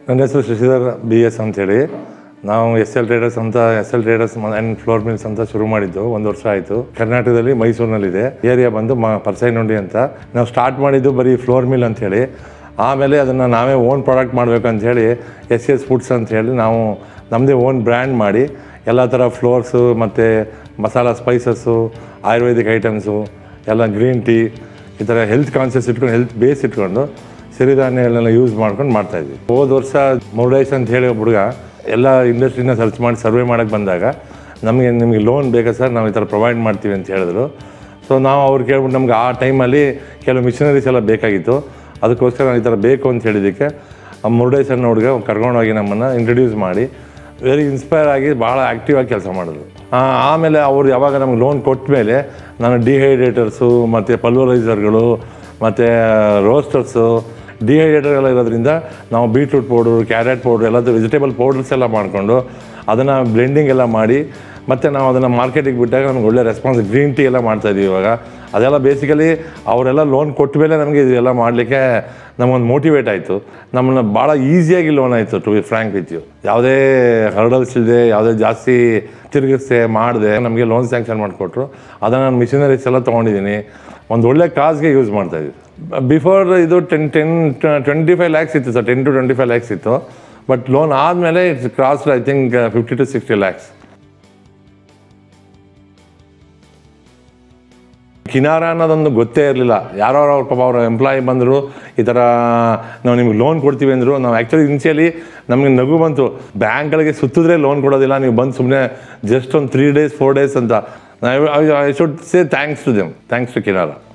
ನನ್ನ ಹೆಸರು Shashidhar B S ಅಂತೇಳಿ ನಾವು ಎಸ್ ಎಲ್ ಟ್ರೇಡರ್ಸ್ ಅಂತ S L traders and flour mills ಅಂತ ಶುರು ಮಾಡಿದ್ದು ಒಂದು ವರ್ಷ ಆಯಿತು ಕರ್ನಾಟಕದಲ್ಲಿ ಮೈಸೂರಿನಲ್ಲಿದೆ ಏರಿಯಾ ಬಂದು ಮ ಪರ್ಸೈನುಂಡಿ ಅಂತ ನಾವು ಸ್ಟಾರ್ಟ್ ಮಾಡಿದ್ದು ಬರೀ ಫ್ಲೋರ್ ಮಿಲ್ ಅಂತೇಳಿ ಆಮೇಲೆ ಅದನ್ನು ನಾವೇ ಓನ್ ಪ್ರಾಡಕ್ಟ್ ಮಾಡಬೇಕು ಅಂಥೇಳಿ ಎಸ್ ಎಸ್ ಫುಡ್ಸ್ ಅಂತ ಹೇಳಿ ನಾವು ನಮ್ಮದೇ ಓನ್ ಬ್ರ್ಯಾಂಡ್ ಮಾಡಿ ಎಲ್ಲ ಥರ ಫ್ಲೋರ್ಸು ಮತ್ತು ಮಸಾಲ ಸ್ಪೈಸಸ್ಸು ಆಯುರ್ವೇದಿಕ್ ಐಟಮ್ಸು ಎಲ್ಲ ಗ್ರೀನ್ ಟೀ ಈ ಥರ ಹೆಲ್ತ್ ಕಾನ್ಷಿಯಸ್ ಇಟ್ಕೊಂಡು ಹೆಲ್ತ್ ಬೇಸ್ ಇಟ್ಕೊಂಡು ಸಿರಿಧಾನ್ಯಗಳನ್ನೆಲ್ಲ ಯೂಸ್ ಮಾಡ್ಕೊಂಡು ಮಾಡ್ತಾಯಿದ್ವಿ ಹೋದ ವರ್ಷ ಮುರುಡೇಶ್ ಅಂತ ಹೇಳಿ ಒಬ್ಬ ಹುಡುಗ ಎಲ್ಲ ಇಂಡಸ್ಟ್ರಿನ ಸರ್ಚ್ ಮಾಡಿ ಸರ್ವೆ ಮಾಡೋಕ್ಕೆ ಬಂದಾಗ ನಮಗೆ ನಿಮಗೆ ಲೋನ್ ಬೇಕಾ ಸರ್ ನಾವು ಈ ಥರ ಪ್ರೊವೈಡ್ ಮಾಡ್ತೀವಿ ಅಂತ ಹೇಳಿದ್ರು ಸೊ ನಾವು ಅವ್ರು ಕೇಳ್ಬಿಟ್ಟು ನಮ್ಗೆ ಆ ಟೈಮಲ್ಲಿ ಕೆಲವು ಮಿಷನರೀಸ್ ಎಲ್ಲ ಬೇಕಾಗಿತ್ತು ಅದಕ್ಕೋಸ್ಕರ ನಾವು ಈ ಥರ ಬೇಕು ಅಂತ ಹೇಳಿದ್ದಕ್ಕೆ ಆ ಮುರುಡೇಶ್ ಅನ್ನೋ ಹುಡುಗ ಕರ್ಕೊಂಡೋಗಿ ನಮ್ಮನ್ನು ಇಂಟ್ರಡ್ಯೂಸ್ ಮಾಡಿ ವೆರಿ ಇನ್ಸ್ಪೈರ್ ಆಗಿ ಭಾಳ ಆ್ಯಕ್ಟಿವ್ ಆಗಿ ಕೆಲಸ ಮಾಡಿದ್ರು ಆ, ಆಮೇಲೆ ಅವರು ಯಾವಾಗ ನಮ್ಗೆ ಲೋನ್ ಕೊಟ್ಟ ಮೇಲೆ ನಾನು ಡಿಹೈಡ್ರೇಟರ್ಸು ಮತ್ತು ಪಲ್ವರೈಸರ್ಗಳು ಮತ್ತು ರೋಸ್ಟರ್ಸು ಡಿಹೈಡ್ರೇಟರ್ ಎಲ್ಲ ಇರೋದ್ರಿಂದ ನಾವು ಬೀಟ್ರೂಟ್ ಪೌಡ್ರು ಕ್ಯಾರೆಟ್ ಪೌಡ್ರ್ ಎಲ್ಲ ವೆಜಿಟೇಬಲ್ ಪೌಡರ್ಸ್ ಎಲ್ಲ ಮಾಡಿಕೊಂಡು ಅದನ್ನು ಬ್ಲೆಂಡಿಂಗ್ ಎಲ್ಲ ಮಾಡಿ ಮತ್ತು ನಾವು ಅದನ್ನು ಮಾರ್ಕೆಟಿಗೆ ಬಿಟ್ಟಾಗ ನಮ್ಗೆ ಒಳ್ಳೆ ರೆಸ್ಪಾನ್ಸ್ ಗ್ರೀನ್ ಟೀ ಎಲ್ಲ ಮಾಡ್ತಾಯಿದ್ದೀವಿ ಇವಾಗ ಅದೆಲ್ಲ ಬೇಸಿಕಲಿ ಅವರೆಲ್ಲ ಲೋನ್ ಕೊಟ್ಟ ಮೇಲೆ ನಮಗೆ ಇದೆಲ್ಲ ಮಾಡಲಿಕ್ಕೆ ನಮಗೊಂದು ಮೋಟಿವೇಟ್ ಆಯಿತು ನಮ್ಮನ್ನು ಭಾಳ ಈಸಿಯಾಗಿ ಲೋನ್ ಆಯಿತು to be frank with you ಯಾವುದೇ ಹರ್ಡಲ್ಸ್ ಇಲ್ಲದೆ ಯಾವುದೇ ಜಾಸ್ತಿ ತಿರುಗಿಸ್ದೆ ಮಾಡಿದೆ ನಮಗೆ ಲೋನ್ ಸ್ಯಾಂಕ್ಷನ್ ಮಾಡಿಕೊಟ್ರು ಅದನ್ನು ನಾನು ಮಿಷನರೀಸ್ ಎಲ್ಲ ತೊಗೊಂಡಿದ್ದೀನಿ ಒಂದು ಒಳ್ಳೆ ಕಾಸ್ಗೆ ಯೂಸ್ ಮಾಡ್ತಾ ಇದ್ವಿ ಬಿಫೋರ್ ಇದು ten ten twenty five lakhs ಇತ್ತು sir ten to twenty five lakhs ಇತ್ತು ಬಟ್ ಲೋನ್ ಆದಮೇಲೆ it's cross I think fifty to sixty lakhs Kinara ಅನ್ನೋದೊಂದು ಗೊತ್ತೇ ಇರಲಿಲ್ಲ ಯಾರೋ ಅವ್ರ ಪಾಪ ಅವ್ರ ಎಂಪ್ಲಾಯಿ ಬಂದರು ಈ ಥರ ನಾವು ನಿಮ್ಗೆ ಲೋನ್ ಕೊಡ್ತೀವಿ ಅಂದರು ನಾವು ಆ್ಯಕ್ಚುಲಿ ಇನ್ಷಿಯಲಿ ನಮಗೆ ನಗು ಬಂತು ಬ್ಯಾಂಕ್ಗಳಿಗೆ ಸುತ್ತಿದ್ರೆ ಲೋನ್ ಕೊಡೋದಿಲ್ಲ ನೀವು ಬಂದು ಸುಮ್ಮನೆ ಜಸ್ಟ್ ಒಂದು ತ್ರೀ ಡೇಸ್ ಫೋರ್ ಡೇಸ್ ಅಂತ I should say thanks to them thanks to ಕಿನಾರ